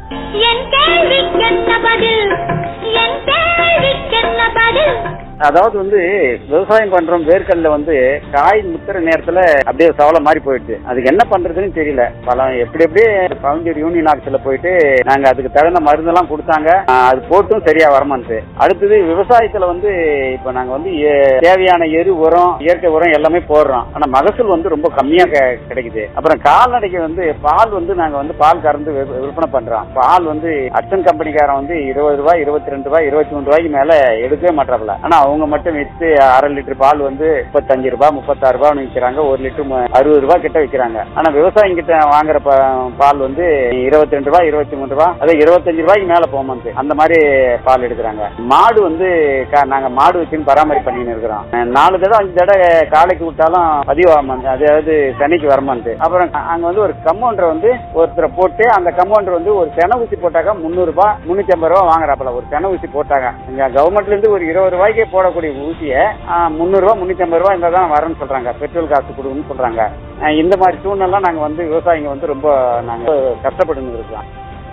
என் கேள்விக்கென்ன பதில் என் கேள்விக்கென்ன பதில் அதாவது வந்து விவசாயம் பண்றோம் வேர்க்கடல வந்து காய் முத்துற நேரத்துல அப்படியே சவலை மாதிரி போயிடுச்சு அதுக்கு என்ன பண்றதுன்னு தெரியல பல எப்படி எப்படியே கவிஞர் யூனியன் ஆஃபீஸ்ல போயிட்டு நாங்க அதுக்கு தகுந்த மருந்தெல்லாம் கொடுத்தாங்க ஆஹ் அது போட்டும் சரியா வரமான்ட்டு அடுத்தது விவசாயத்துல வந்து இப்ப நாங்க வந்து எ- தேவையான எரு உரம் இயற்கை உரம் எல்லாமே போடுறோம் ஆனா மகசூல் வந்து ரொம்ப கம்மியா கெ- கிடைக்குது அப்புறம் கால்நடைக்கு வந்து பால் வந்து நாங்க வந்து பால் கறந்து வி- விற்பனை பண்றோம் பால் வந்து அச்சன் கம்பெனிக்காரன் வந்து இருபது ரூபாய் இருபத்தி ரெண்டு ரூபாய் இருபத்தி மூணு ரூபாய்க்கு மேல எடுக்கவே மாட்டாப்ல ஆனா அவங்க மட்டும் வித்து அரை லிட்டர் பால் வந்து முப்பத்தஞ்சு ரூபாய் முப்பத்தாறு ரூபாய் விற்கிறாங்க ஒரு லிட்டர் மு- அறுபது ரூபாய் கிட்ட விற்கிறாங்க ஆனா விவசாயிங்க கிட்ட வாங்குற ப- பால் வந்து இருபத்தி ரெண்டு ரூபாய் இருபத்தி மூணு ரூபாய் அதே இருபத்தஞ்சு ரூபாய்க்கு மேல போகும்போது அந்த மாதிரி பால் எடுக்கிறாங்க மாடு வந்து க- நாங்க மாடு வச்சுன்னு பராமரிப்பு பண்ணின்னு இருக்கிறோம் அஹ் நாலு தடவை அஞ்சு தடவை காலைக்கு விட்டாலும் பதிவாகாமந்து அதாவது சனிக்கு வரமாந்து அப்புறம் அங்க வந்து ஒரு கம்பவுண்டர் வந்து ஒருத்தரை போட்டு அந்த கம்பவுண்டர் வந்து ஒரு சென ஊசி போட்டாக்க முந்நூறு ரூபாய் முன்னூத்தி ஐம்பது ரூபாய் வாங்குறாப்புல ஒரு சென ஊசி போட்டாங்க இங்க கவர்மெண்ட்ல இருந்து ஒரு இருபது ரூபாய்க்கே போடக்கூடிய ஊசியை முந்நூறு ரூபாய் முன்னூத்தி ஐம்பது ரூபாய் இருந்தா தான் வரேன்னு சொல்றாங்க பெட்ரோல் காசு கொடுக்குன்னு சொல்றாங்க அஹ் இந்த மாதிரி சூழ்நிலை நாங்க வந்து விவசாயிங்க வந்து ரொம்ப நாங்க கஷ்டப்பட்டு இருக்கோம்